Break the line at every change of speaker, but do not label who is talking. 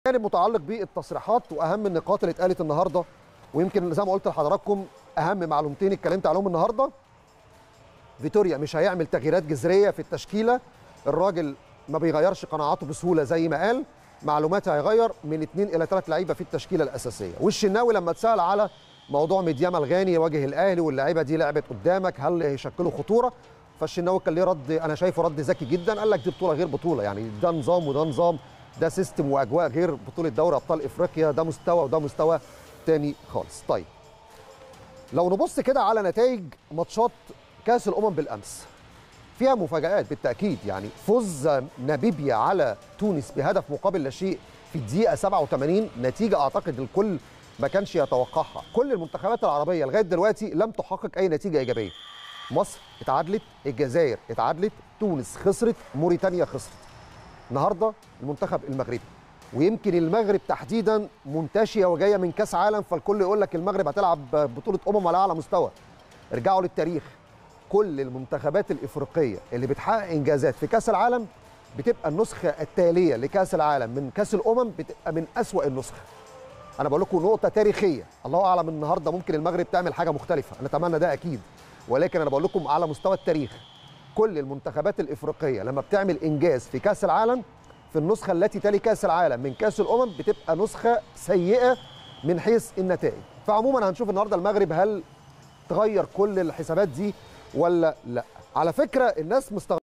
جانب متعلق بالتصريحات واهم النقاط اللي اتقالت النهارده ويمكن زي ما قلت لحضراتكم اهم معلومتين اتكلمت عليهم النهارده فيتوريا مش هيعمل تغييرات جذريه في التشكيله الراجل ما بيغيرش قناعاته بسهوله زي ما قال معلومات هيغير من اثنين الى ثلاث لعيبه في التشكيله الاساسيه والشناوي لما اتسال على موضوع ميدياما الغاني يواجه الاهلي واللعيبه دي لعبت قدامك هل هيشكلوا خطوره فالشناوي كان ليه رد انا شايفه رد ذكي جدا قال لك دي بطوله غير بطوله يعني ده نظام وده نظام ده سيستم واجواء غير بطوله دوري ابطال افريقيا ده مستوى وده مستوى تاني خالص طيب لو نبص كده على نتائج ماتشات كاس الامم بالامس فيها مفاجآت بالتأكيد يعني فوز ناميبيا على تونس بهدف مقابل لا شيء في الدقيقة 87 نتيجة أعتقد الكل ما كانش يتوقعها كل المنتخبات العربية لغاية دلوقتي لم تحقق أي نتيجة إيجابية مصر اتعادلت الجزائر اتعادلت تونس خسرت موريتانيا خسرت النهاردة المنتخب المغربي ويمكن المغرب تحديدا منتشيه وجايه من كاس عالم فالكل يقول لك المغرب هتلعب بطوله امم على اعلى مستوى ارجعوا للتاريخ كل المنتخبات الافريقيه اللي بتحقق انجازات في كاس العالم بتبقى النسخه التاليه لكاس العالم من كاس الامم بتبقى من اسوا النسخ انا بقول لكم نقطه تاريخيه الله اعلم النهارده ممكن المغرب تعمل حاجه مختلفه انا اتمنى ده اكيد ولكن انا بقول لكم على مستوى التاريخ كل المنتخبات الافريقيه لما بتعمل انجاز في كاس العالم في النسخه التي تلي كاس العالم من كاس الامم بتبقى نسخه سيئه من حيث النتائج فعموما هنشوف النهارده المغرب هل تغير كل الحسابات دي ولا لا على فكره الناس مستغربه